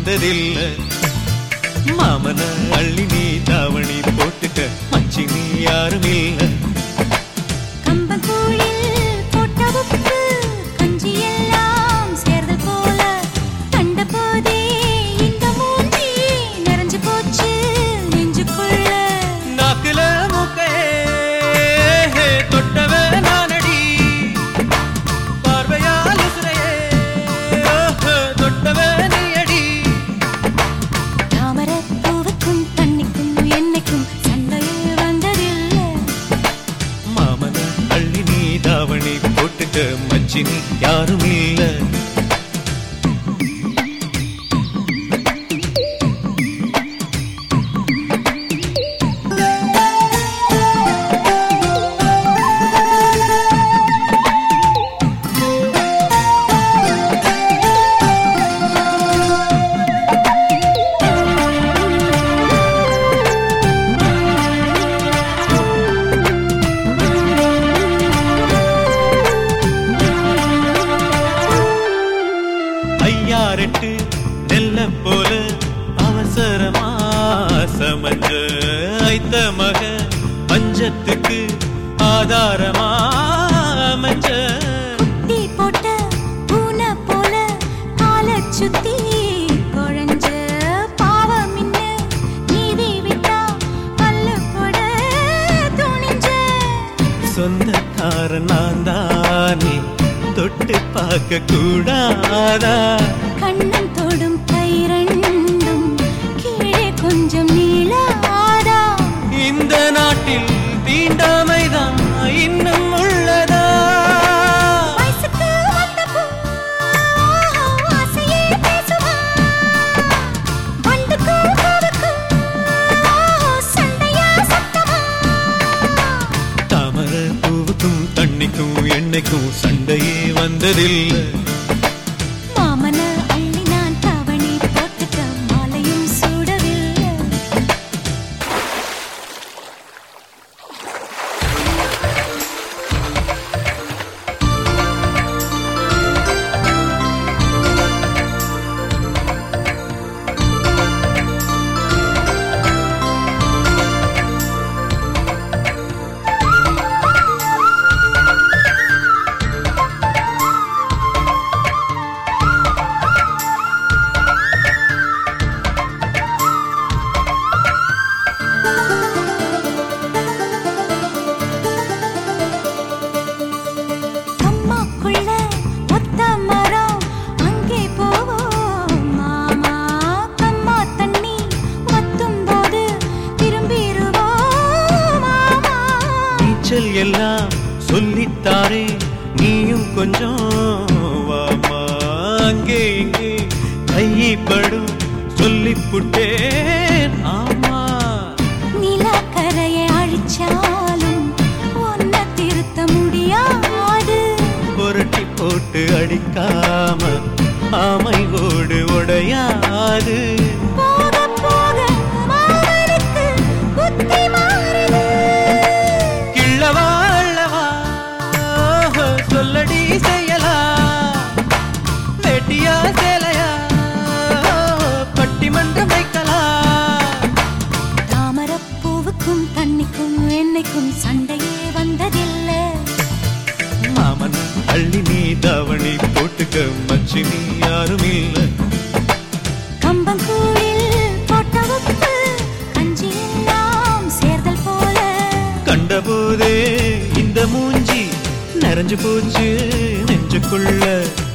வந்ததில்ல மாமன அள்ளி நீ தாவணி போட்டுக்க மச்சி நீ யாரும் இல்ல கம்பங்கூழில் போட்ட உப்பு கஞ்சி எல்லாம் சேர்ந்து போல கண்ட போதே இந்த மூஞ்சி நிறைஞ்சு போச்சு நெஞ்சுக்குள்ள நாக்குல மூக்கே தொட்டவ நானடி பார்வையால் உசுரையே தொட்டவ நீ அடி தாமரை பூவுக்கும் தண்ணிக்கும் என்னைக்கும் சண்டையே வந்ததில்லை மாமன அள்ளி நீ தாவணி போட்டுக்க மச்சி நீ யாரும் இல்ல ஐயாரெட்டு நெல்ல போல அவசரமா சமஞ்ச ஐத்த மக பஞ்சத்துக்கு ஆதாரமா அமைஞ்ச தீ போட்ட பூனை போல காலை சுத்தி குழஞ்ச பாவம் இன்ன நீதி விட்டா பல்லு போட துணிஞ்ச சொந்தக்காரன் நான் தானே தொட்டு பார்க்க கூடாதா கண்ணன் தொடும் கை ரெண்டும் கீழே கொஞ்சம் நீளாதா இந்த நாட்டில் தீண்டாமைதான் இன்னும் உள்ளதா வயசுக்கு வந்த பூ ஆசையே பேசுவா வண்டுக்கும் பூவுக்கும் சண்டையா சத்தமா தாமர பூவுக்கும் தண்ணிக்கும் எண்ணெய்க்கும் சண்டையே வந்ததில்லை மாமன அள்ளி நான் தவணி போட்டுக்க மாலையும் சூடவில்லை அம்மாக்குள்ள ஒத்த மரம் அங்கே போவோம் மாமா கம்மா தண்ணி வத்தும் போது திரும்பிடுவோம் மாமா நீச்சல் எல்லாம் சொல்லித்தாரே நீயும் கொஞ்சம் வாமா அங்கே இங்கே கைப்படும் சொல்லிப்புட்டேன் ஆமா நிலக்கரையை அழிச்சாலும் ஒன்ன திருத்த முடியாது புரட்டி போட்டு அடிக்காம ஆமை ஓடு உடையாது போக போக மாமனுக்கு புத்தி மாறுது கிள்ளவா அள்ளவா சொல்லடி செய்யலா வெட்டியா சேலையா பட்டிமன்றம் வைக்கலாம் தாமரப்பூவுக்கும் தண்ணிக்கும் என்னைக்கும் சண்டையே வந்ததில்லை மாமன் அள்ளி நீ தாவணி போட்டுக்க மச்சி நீ யாரும் இல்ல கம்பங்கூழில் போட்ட உப்பு கஞ்சி எல்லாம் சேர்தல் போல கண்டபோதே இந்த மூஞ்சி நிறைஞ்சு போச்சு நெஞ்சுக்குள்ள